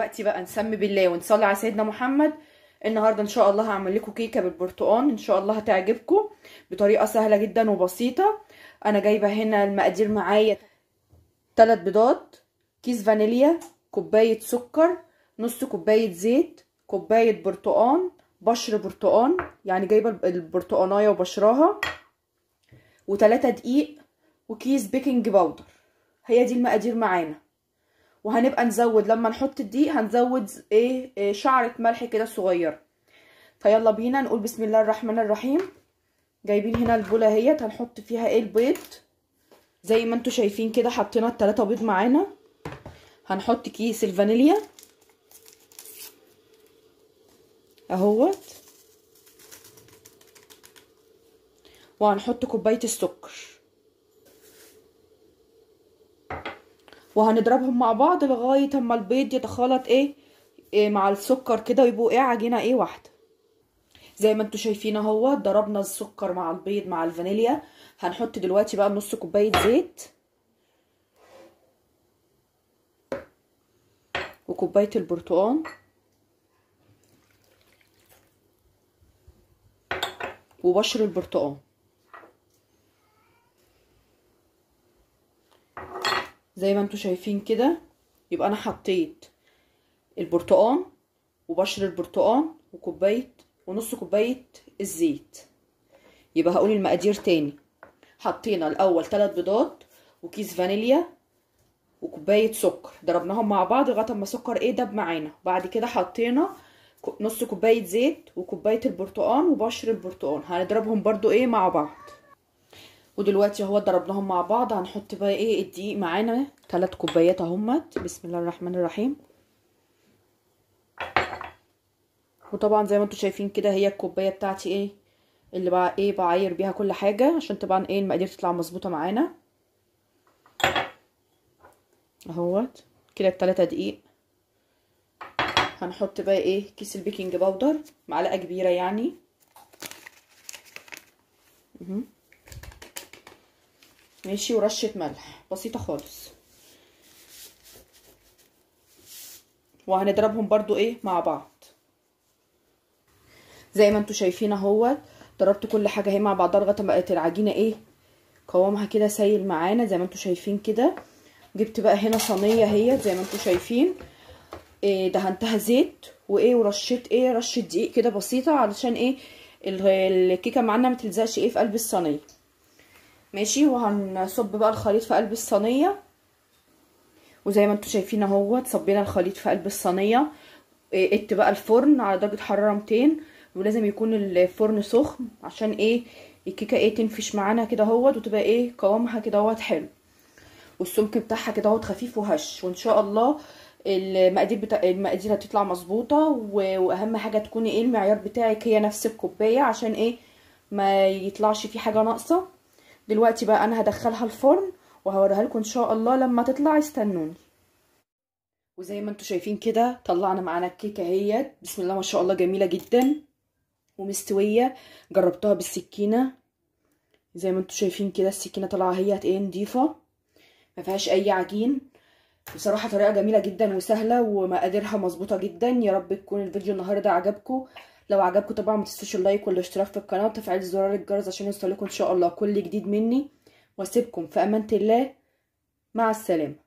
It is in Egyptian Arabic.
دلوقتي بقى نسمي بالله ونصلي على سيدنا محمد النهارده ان شاء الله هعمل لكم كيكه بالبرتقال ان شاء الله هتعجبكم بطريقه سهله جدا وبسيطه انا جايبه هنا المقادير معايا 3 بيضات كيس فانيليا كوبايه سكر نص كوبايه زيت كوبايه برتقال بشر برتقال يعني جايبه البرتقانايه وبشراها وتلاتة دقيق وكيس بيكنج باودر هي دي المقادير معانا وهنبقى نزود لما نحط الدقيق هنزود ايه, إيه شعرة ملح كده صغيرة فيلا بينا نقول بسم الله الرحمن الرحيم جايبين هنا البولة اهيت هنحط فيها ايه البيض زي ما انتوا شايفين كده حطينا التلاتة بيض معانا هنحط كيس الفانيليا اهوت وهنحط كوبايه السكر وهنضربهم مع بعض لغايه اما البيض يتخلط ايه, إيه مع السكر كده ويبقوا ايه عجينه ايه واحده زي ما انتوا شايفين اهو ضربنا السكر مع البيض مع الفانيليا هنحط دلوقتي بقى نص كوبايه زيت وكوبايه البرتقال وبشر البرتقال زي ما انتوا شايفين كده يبقى انا حطيت البرتقال وبشر البرتقال وكوبايه ونص كوبايه الزيت يبقى هقول المقادير تاني حطينا الاول ثلاث بيضات وكيس فانيليا وكوبايه سكر ضربناهم مع بعض لغايه اما السكر ايه دب معانا بعد كده حطينا نص كوبايه زيت وكوبايه البرتقال وبشر البرتقال هنضربهم برضو ايه مع بعض ودلوقتي اهو ضربناهم مع بعض هنحط بقى ايه الدقيق معانا ثلاث كوبايات اهمت بسم الله الرحمن الرحيم وطبعا زي ما انتم شايفين كده هي الكوبايه بتاعتي ايه اللي بقى ايه بعاير بيها كل حاجه عشان طبعا ايه المقادير تطلع مظبوطه معانا اهوت كده التلاتة دقيق هنحط بقى ايه كيس البيكنج باودر معلقه كبيره يعني اهو ماشي ورشه ملح بسيطه خالص وهنضربهم برضو ايه مع بعض زي ما انتوا شايفين اهوت ضربت كل حاجه اهي مع بعضها لغايه ما بقت العجينه ايه قوامها كده سايل معانا زي ما انتوا شايفين كده جبت بقى هنا صينيه اهي زي ما انتوا شايفين إيه دهنتها زيت وايه ورشيت ايه رشه دقيق كده بسيطه علشان ايه الكيكه معانا ما تلزقش ايه في قلب الصينيه ماشي وهنصب بقى الخليط في قلب الصينيه وزي ما انتوا شايفين اهوت صبينا الخليط في قلب الصينيه إيه ات بقى الفرن على درجه حراره 200 ولازم يكون الفرن سخن عشان ايه الكيكه ايه تنفش معانا كده اهوت وتبقى ايه قوامها كده اهوت حلو والسمك بتاعها كده اهوت خفيف وهش وان شاء الله المقادير بتاع المقادير هتطلع مظبوطه واهم حاجه تكون ايه المعيار بتاعك هي نفس الكوبايه عشان ايه ما يطلعش في حاجه ناقصه دلوقتي بقى انا هدخلها الفرن وهوريها لكم ان شاء الله لما تطلع استنوني وزي ما انتم شايفين كده طلعنا معانا الكيكه اهيت بسم الله ما شاء الله جميله جدا ومستويه جربتها بالسكينه زي ما انتم شايفين كده السكينه طالعه اهيت ايه نضيفه ما فيهاش اي عجين بصراحة طريقة جميلة جدا وسهلة ومقاديرها مظبوطة جدا يا رب تكون الفيديو النهاردة عجبكم لو عجبكم طبعا ما تنسوش اللايك والاشتراك في القناة وتفعيل زرار الجرس عشان يوصلكم ان شاء الله كل جديد مني واسيبكم في امان الله مع السلامة